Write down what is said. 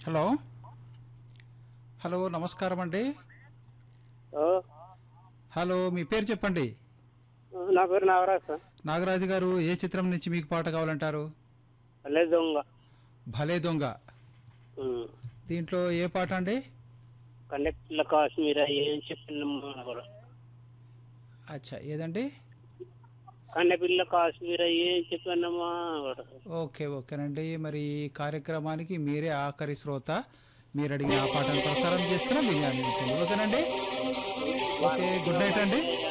Hello hello నమస్కారం అండి ఓ, hello మీ పేరు చెప్పండి నా పేరు నాగరాజ్ సార్ నాగరాజు గారు ఏ చిత్రం నుంచి మీకు పాట కావాలంటారు అల్లే దొంగ భలే దొంగ ఉమ్. దీంట్లో ఏ పాట అండి కండక్టర్ల కాశ్మీర ఏం చెప్పిందమ్మా కూడా అచ్చా ఏదండి కన్నెపిల్ల కాశ్మీర ఏం చెప్పానమ్మా కూడా ఓకే ఓకేనండి మరి ఈ కార్యక్రమానికి మీరే ఆఖరి శ్రోత మీరు అడిగిన ఆ పాటను ప్రసారం చేస్తున్నా మీరు ఆనందించండి ఓకేనండి ఓకే గుడ్ నైట్ అండి